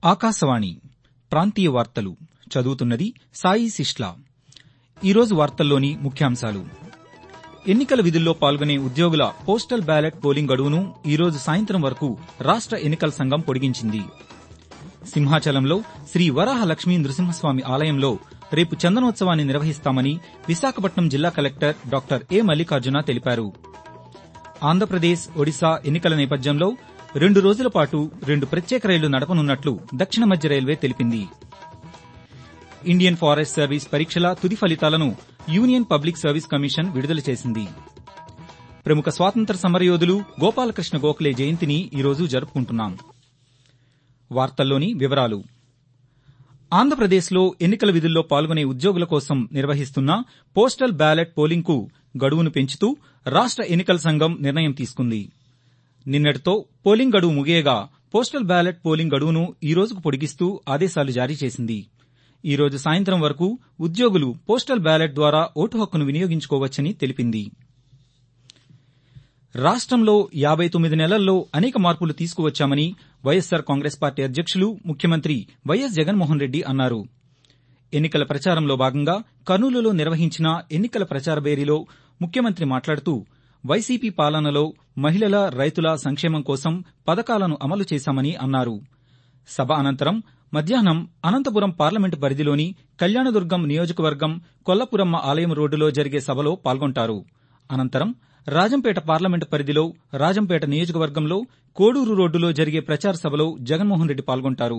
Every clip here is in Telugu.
ఆకాశవాణి ప్రాంతీయ వార్తలు చదువుతున్నది సాయి సిష్లా ఈరోజు వార్తల్లోని ముఖ్యాంశాలు ఎన్నికల విధుల్లో పాల్గొనే ఉద్యోగుల పోస్టల్ బ్యాలెట్ పోలింగ్ గడువును ఈరోజు సాయంత్రం వరకు రాష్ట ఎన్నికల సంఘం పొడిగించింది సింహాచలంలో శ్రీ వరాహ లక్ష్మీ నృసింహస్వామి ఆలయంలో రేపు చందనోత్సవాన్ని నిర్వహిస్తామని విశాఖపట్నం జిల్లా కలెక్టర్ డాక్టర్ ఏ మల్లికార్జున తెలిపారు ఆంధ్రప్రదేశ్ ఒడిశా ఎన్నికల నేపథ్యంలో రెండు రోజుల పాటు రెండు ప్రత్యేక రైళ్లు నడపనున్నట్లు దక్షిణ మధ్య రైల్వే తెలిపింది ఇండియన్ ఫారెస్ట్ సర్వీస్ పరీక్షల తుది ఫలితాలను యూనియన్ పబ్లిక్ సర్వీస్ కమిషన్ విడుదల చేసింది ప్రముఖ స్వాతంత్ర సమరయోధులు గోపాలకృష్ణ గోఖలే జయంతిని ఈరోజు జరుపుకుంటున్నాం వార్తల్లోని వివరాలు ఆంధ్రప్రదేశ్లో ఎన్నికల విధుల్లో పాల్గొనే ఉద్యోగుల కోసం నిర్వహిస్తున్న పోస్టల్ బ్యాలెట్ పోలింగ్కు గడువును పెంచుతూ రాష్ట ఎన్నికల సంఘం నిర్ణయం తీసుకుంది నిన్నటితో పోలింగ్ గడువు ముగియగా పోస్టల్ బ్యాలెట్ పోలింగ్ గడువును ఈ రోజుకు పొడిగిస్తూ ఆదేశాలు జారీ చేసింది ఈ రోజు సాయంత్రం వరకు ఉద్యోగులు పోస్టల్ బ్యాలెట్ ద్వారా ఓటు హక్కును వినియోగించుకోవచ్చని తెలిపింది రాష్టంలో యాబై తొమ్మిది నెలల్లో అనేక మార్పులు తీసుకువచ్చామని వైఎస్సార్ కాంగ్రెస్ పార్టీ అధ్యక్షులు ముఖ్యమంత్రి వైఎస్ జగన్మోహన్ రెడ్డి అన్నారు ఎన్నికల ప్రచారంలో భాగంగా కర్నూలులో నిర్వహించిన ఎన్నికల ప్రచార బేరీలో ముఖ్యమంత్రి మాట్లాడుతూ వైసీపీ పాలనలో మహిళల రైతుల సంక్షేమం కోసం పథకాలను అమలు చేశామని అన్నారు సభ అనంతరం మధ్యాహ్నం అనంతపురం పార్లమెంటు పరిధిలోని కళ్యాణదుర్గం నియోజకవర్గం కొల్లపురమ్మ ఆలయం రోడ్డులో జరిగే సభలో పాల్గొంటారు అనంతరం రాజంపేట పార్లమెంటు పరిధిలో రాజంపేట నియోజకవర్గంలో కోడూరు రోడ్డులో జరిగే ప్రచార సభలో జగన్మోహన్ రెడ్డి పాల్గొంటారు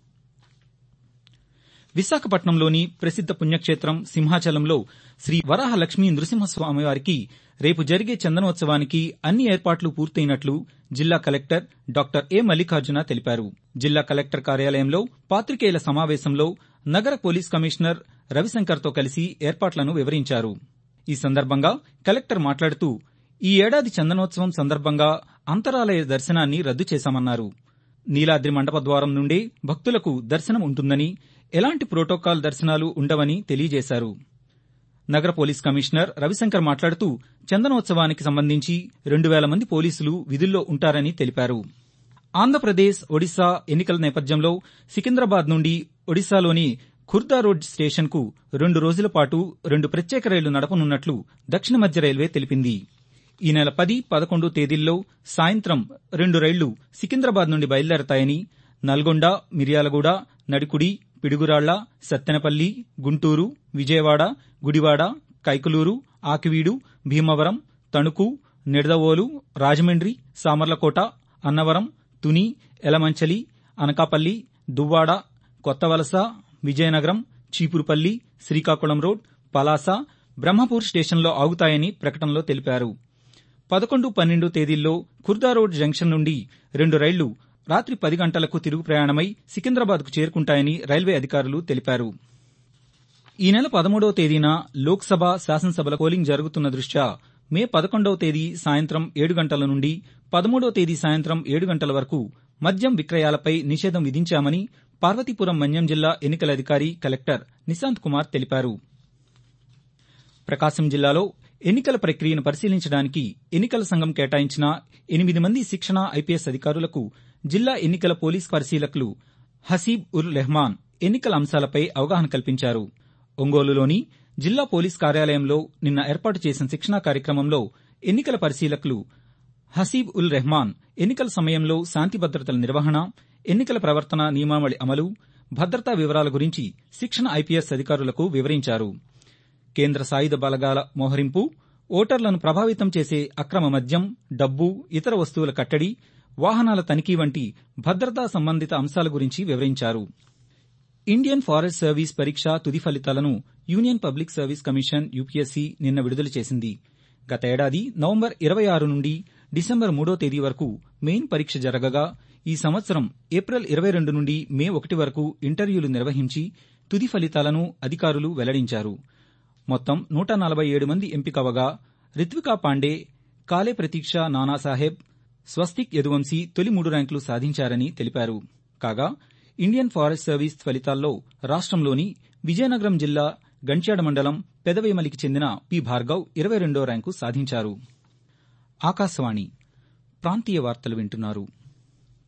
విశాఖపట్నంలోని ప్రసిద్ద పుణ్యక్షేత్రం సింహాచలంలో శ్రీ వరాహ లక్ష్మీ నృసింహస్వామివారికి రేపు జరిగే చందనోత్సవానికి అన్ని ఏర్పాట్లు పూర్తయినట్లు జిల్లా కలెక్టర్ డాక్టర్ ఏ మల్లికార్జున తెలిపారు జిల్లా కలెక్టర్ కార్యాలయంలో పాతికేయుల సమావేశంలో నగర పోలీస్ కమిషనర్ రవిశంకర్తో కలిసి ఏర్పాట్లను వివరించారు ఈ సందర్భంగా కలెక్టర్ మాట్లాడుతూ ఈ ఏడాది చందనోత్సవం సందర్భంగా అంతరాలయ దర్శనాన్ని రద్దు చేశామన్నారు నీలాద్రి మండప ద్వారం నుండే భక్తులకు దర్శనం ఉంటుందని ఎలాంటి ప్రోటోకాల్ దర్శనాలు ఉండవని తెలియజేశారు నగర పోలీస్ కమిషనర్ రవిశంకర్ మాట్లాడుతూ చందనోత్సవానికి సంబంధించి రెండు వేల మంది పోలీసులు విధుల్లో ఉంటారని తెలిపారు ఆంధ్రప్రదేశ్ ఒడిశా ఎన్నికల నేపథ్యంలో సికింద్రాబాద్ నుండి ఒడిశాలోని ఖుర్దా రోడ్ స్టేషన్కు రెండు రోజుల పాటు రెండు ప్రత్యేక రైళ్లు నడపనున్నట్లు దక్షిణ మధ్య రైల్వే తెలిపింది ఈ నెల పది పదకొండు తేదీల్లో సాయంత్రం రెండు రైళ్లు సికింద్రాబాద్ నుండి బయలుదేరతాయని నల్గొండ మిర్యాలగూడ నడికుడి పిడుగురాళ్ల సత్తెనపల్లి గుంటూరు విజయవాడ గుడివాడ కైకలూరు ఆకివీడు భీమవరం తణుకు నిడదవోలు రాజమండ్రి సామర్లకోట అన్నవరం తుని ఎలమంచలి అనకాపల్లి దువ్వాడ కొత్తవలస విజయనగరం చీపురుపల్లి శ్రీకాకుళం రోడ్ పలాస బ్రహ్మపూర్ స్టేషన్లో ఆగుతాయని ప్రకటనలో తెలిపారు పదకొండు పన్నెండు తేదీల్లో ఖుర్దా రోడ్ జంక్షన్ నుండి రెండు రైళ్లు రాత్రి పది గంటలకు తిరుగు ప్రయాణమై సికింద్రాబాద్కు చేరుకుంటాయని రైల్వే అధికారులు తెలిపారు ఈ నెల పదమూడవ తేదీన లోక్సభ శాసనసభల పోలింగ్ జరుగుతున్న దృష్ట్యా మే పదకొండవ తేదీ సాయంత్రం ఏడు గంటల నుండి పదమూడవ తేదీ సాయంత్రం ఏడు గంటల వరకు మద్యం విక్రయాలపై నిషేధం విధించామని పార్వతీపురం మన్యం జిల్లా ఎన్నికల అధికారి కలెక్టర్ నిశాంత్ కుమార్ తెలిపారు ప్రకాశం జిల్లాలో ఎన్నికల ప్రక్రియను పరిశీలించడానికి ఎన్నికల సంఘం కేటాయించిన ఎనిమిది మంది శిక్షణ ఐపీఎస్ అధికారులకు జిల్లా ఎన్నికల పోలీస్ పరిశీలకులు హసీబ్ ఉర్ రెహమాన్ ఎన్నికల అంశాలపై అవగాహన కల్పించారు ఒంగోలులోని జిల్లా పోలీస్ కార్యాలయంలో నిన్న ఏర్పాటు చేసిన శిక్షణా కార్యక్రమంలో ఎన్నికల పరిశీలకులు హసీబ్ ఉల్ రెహమాన్ ఎన్నికల సమయంలో శాంతి భద్రతల నిర్వహణ ఎన్నికల ప్రవర్తన నియమావళి అమలు భద్రతా వివరాల గురించి శిక్షణ ఐపీఎస్ అధికారులకు వివరించారు కేంద్ర సాయుధ బలగాల మోహరింపు ఓటర్లను ప్రభావితం చేసే అక్రమ మద్యం డబ్బు ఇతర వస్తువుల కట్టడి వాహనాల తనిఖీ వంటి భద్రతా సంబంధిత అంశాల గురించి వివరించారు ఇండియన్ ఫారెస్ట్ సర్వీస్ పరీక్ష తుది ఫలితాలను union public service commission UPSC నిన్న విడుదల చేసింది గత ఏడాది నవంబర్ ఇరవై ఆరు నుండి డిసెంబర్ మూడో తేదీ వరకు మెయిన్ పరీక్ష జరగగా ఈ సంవత్సరం ఏప్రిల్ ఇరవై రెండు నుండి మే ఒకటి వరకు ఇంటర్వ్యూలు నిర్వహించి తుది ఫలితాలను అధికారులు వెల్లడించారు మొత్తం నూట నలభై ఏడు మంది ఎంపికవగా రిత్వికా పాండే కాలే ప్రతీక్ష నానాసాహెబ్ స్వస్తిక్ యదువంశీ తొలి మూడు ర్యాంకులు సాధించారని తెలిపారు కాగా ఇండియన్ ఫారెస్ట్ సర్వీస్ ఫలితాల్లో రాష్టంలోని విజయనగరం జిల్లా గంట్యాడ మండలం పెదవేమలికి చెందిన పి భార్గవ్ ఇరవై రెండో ర్యాంకు సాధించారు ఆకాశవాణి ప్రాంతీయ వార్తలు వింటున్నారు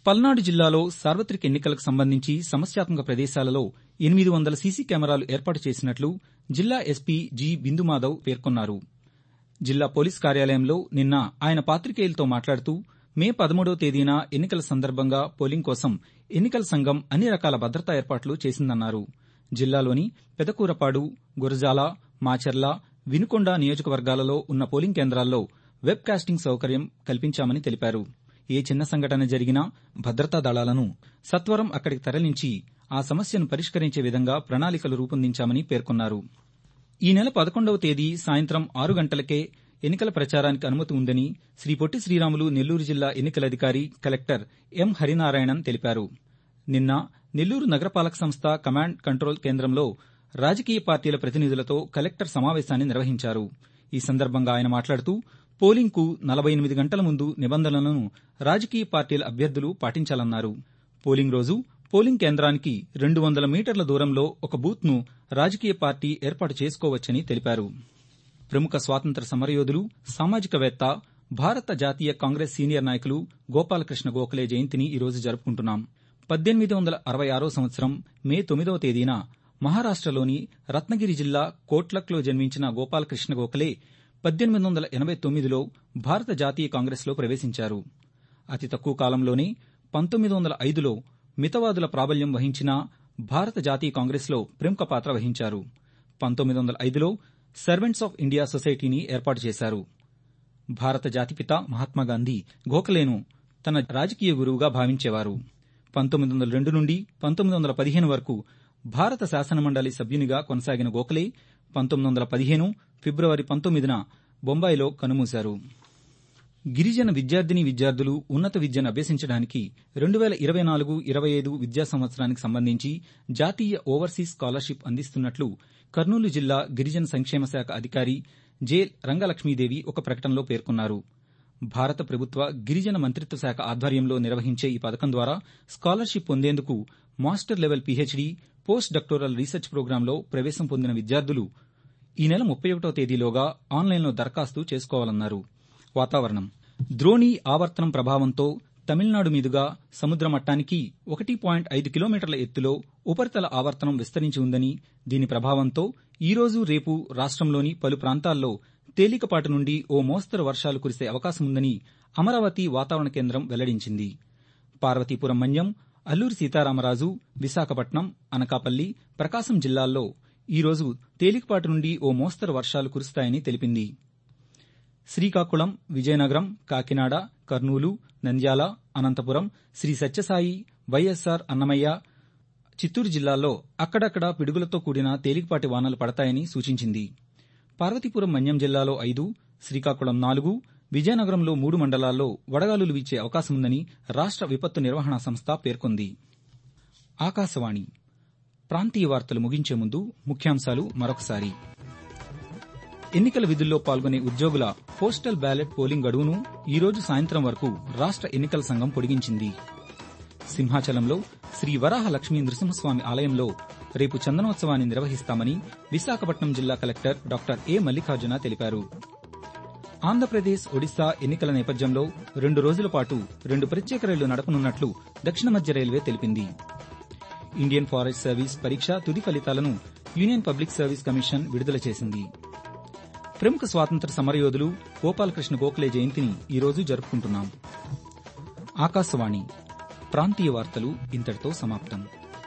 పల్నాడు జిల్లాలో సార్వత్రిక ఎన్నికలకు సంబంధించి సమస్యాత్మక ప్రదేశాలలో ఎనిమిది వందల సీసీ కెమెరాలు ఏర్పాటు చేసినట్లు జిల్లా ఎస్పీ జి బిందుమాధవ్ పేర్కొన్నారు జిల్లా పోలీస్ కార్యాలయంలో నిన్న ఆయన పాతికేయులతో మాట్లాడుతూ మే పదమూడవ తేదీన ఎన్నికల సందర్భంగా పోలింగ్ కోసం ఎన్నికల సంఘం అన్ని రకాల భద్రతా ఏర్పాట్లు చేసిందన్నారు జిల్లాలోని పెదకూరపాడు గురజాల మాచర్ల వినుకొండ నియోజకవర్గాలలో ఉన్న పోలింగ్ కేంద్రాల్లో వెబ్ కాస్టింగ్ సౌకర్యం కల్పించామని తెలిపారు ఏ చిన్న సంఘటన జరిగినా భద్రతా దళాలను సత్వరం అక్కడికి తరలించి ఆ సమస్యను పరిష్కరించే విధంగా ప్రణాళికలు రూపొందించామని పేర్కొన్నారు ఈ నెల పదకొండవ తేదీ సాయంత్రం ఆరు గంటలకే ఎన్నికల ప్రచారానికి అనుమతి ఉందని శ్రీ పొట్టి శ్రీరాములు నెల్లూరు జిల్లా ఎన్నికల అధికారి కలెక్టర్ ఎం హరినారాయణన్ తెలిపారు నిన్న నెల్లూరు నగరపాలక సంస్థ కమాండ్ కంట్రోల్ కేంద్రంలో రాజకీయ పార్టీల ప్రతినిధులతో కలెక్టర్ సమావేశాన్ని నిర్వహించారు ఈ సందర్భంగా ఆయన మాట్లాడుతూ పోలింగ్కు నలభై ఎనిమిది గంటల ముందు నిబంధనలను రాజకీయ పార్టీల అభ్యర్థులు పాటించాలన్నారు పోలింగ్ రోజు పోలింగ్ కేంద్రానికి రెండు వందల మీటర్ల దూరంలో ఒక బూత్ను రాజకీయ పార్టీ ఏర్పాటు చేసుకోవచ్చని తెలిపారు ప్రముఖ స్వాతంత్ర సమరయోధులు సామాజికవేత్త భారత జాతీయ కాంగ్రెస్ సీనియర్ నాయకులు గోపాలకృష్ణ గోఖలే జయంతిని ఈరోజు జరుపుకుంటున్నాం పద్దెనిమిది వందల అరవై ఆరో సంవత్సరం మే తొమ్మిదవ తేదీన మహారాష్టలోని రత్నగిరి జిల్లా కోట్లక్లో జన్మించిన గోపాలకృష్ణ గోఖలే పద్దెనిమిది వందల ఎనబై తొమ్మిదిలో భారత జాతీయ కాంగ్రెస్లో ప్రవేశించారు అతి తక్కువ కాలంలోనే పంతొమ్మిది వందల ఐదులో మితవాదుల ప్రాబల్యం వహించిన భారత జాతీయ కాంగ్రెస్లో ప్రముఖ పాత్ర వహించారు పంతొమ్మిది వందల ఐదులో సర్వెంట్స్ ఆఫ్ ఇండియా సొసైటీని ఏర్పాటు చేశారు భారత జాతిపిత మహాత్మాగాంధీ గోఖలేను తన రాజకీయ గురువుగా భావించేవారు పంతొమ్మిది వందల రెండు నుండి పంతొమ్మిది వందల పదిహేను వరకు భారత శాసనమండలి సభ్యునిగా కొనసాగిన గోఖలే పంతొమ్మిది వందల పదిహేను ఫిబ్రవరి పంతొమ్మిదిన బొంబాయిలో కన్నుమూశారు గిరిజన విద్యార్థిని విద్యార్థులు ఉన్నత విద్యను అభ్యసించడానికి రెండు వేల ఇరవై నాలుగు ఇరవై ఐదు విద్యా సంవత్సరానికి సంబంధించి జాతీయ ఓవర్సీస్ స్కాలర్షిప్ అందిస్తున్నట్లు కర్నూలు జిల్లా గిరిజన సంక్షేమ శాఖ అధికారి జె రంగలక్ష్మీదేవి ఒక ప్రకటనలో పేర్కొన్నారు భారత ప్రభుత్వ గిరిజన మంత్రిత్వ శాఖ ఆధ్వర్యంలో నిర్వహించే ఈ పథకం ద్వారా స్కాలర్షిప్ పొందేందుకు master level PhD post doctoral research ప్రోగ్రాంలో ప్రవేశం పొందిన విద్యార్థులు ఈ నెల ముప్పై ఒకటో తేదీలోగా ఆన్లైన్లో దరఖాస్తు చేసుకోవాలన్నారు వాతావరణం ద్రోణి ఆవర్తనం ప్రభావంతో తమిళనాడు మీదుగా సముద్ర మట్టానికి ఒకటి పాయింట్ ఐదు కిలోమీటర్ల ఎత్తులో ఉపరితల ఆవర్తనం విస్తరించి ఉందని దీని ప్రభావంతో ఈ రోజు రేపు రాష్టంలోని పలు ప్రాంతాల్లో తేలికపాటి నుండి ఓ మోస్తరు వర్షాలు కురిసే అవకాశం ఉందని అమరావతి వాతావరణ కేంద్రం వెల్లడించింది పార్వతీపురం మన్యం అల్లూరి సీతారామరాజు విశాఖపట్నం అనకాపల్లి ప్రకాశం జిల్లాల్లో ఈ రోజు తేలికపాటి నుండి ఓ మోస్తరు వర్షాలు కురుస్తాయని తెలిపింది శ్రీకాకుళం విజయనగరం కాకినాడ కర్నూలు నంద్యాల అనంతపురం శ్రీ సత్యసాయి వైఎస్సార్ అన్నమయ్య చిత్తూరు జిల్లాల్లో అక్కడక్కడ పిడుగులతో కూడిన తేలికపాటి వానలు పడతాయని సూచించింది పార్వతీపురం మన్యం జిల్లాలో ఐదు శ్రీకాకుళం నాలుగు విజయనగరంలో మూడు మండలాల్లో వడగాలులు వీచే అవకాశముందని రాష్ట విపత్తు నిర్వహణ సంస్థ పేర్కొంది ఆకాశవాణి ప్రాంతీయ వార్తలు ముగించే ముందు ముఖ్యాంశాలు మరొకసారి ఎన్నికల విధుల్లో పాల్గొనే ఉద్యోగుల పోస్టల్ బ్యాలెట్ పోలింగ్ గడువును ఈ రోజు సాయంత్రం వరకు రాష్ట ఎన్నికల సంఘం పొడిగించింది సింహాచలంలో శ్రీ వరాహ లక్ష్మీ నృసింహస్వామి ఆలయంలో రేపు చందనోత్సవాన్ని నిర్వహిస్తామని విశాఖపట్నం జిల్లా కలెక్టర్ డాక్టర్ ఏ మల్లికార్జున తెలిపారు ఆంధ్రప్రదేశ్ ఒడిశా ఎన్నికల నేపథ్యంలో రెండు రోజుల పాటు రెండు ప్రత్యేక రైళ్లు నడపనున్నట్లు దక్షిణ మధ్య రైల్వే తెలిపింది ఇండియన్ ఫారెస్ట్ సర్వీస్ పరీక్ష తుది ఫలితాలను యూనియన్ పబ్లిక్ సర్వీస్ కమిషన్ విడుదల చేసింది ప్రముఖ స్వాతంత్ర సమరయోధులు గోపాలకృష్ణ గోఖలే జయంతిని ఈ రోజు జరుపుకుంటున్నాం ఆకాశవాణి ప్రాంతీయ వార్తలు ఇంతటితో సమాప్తం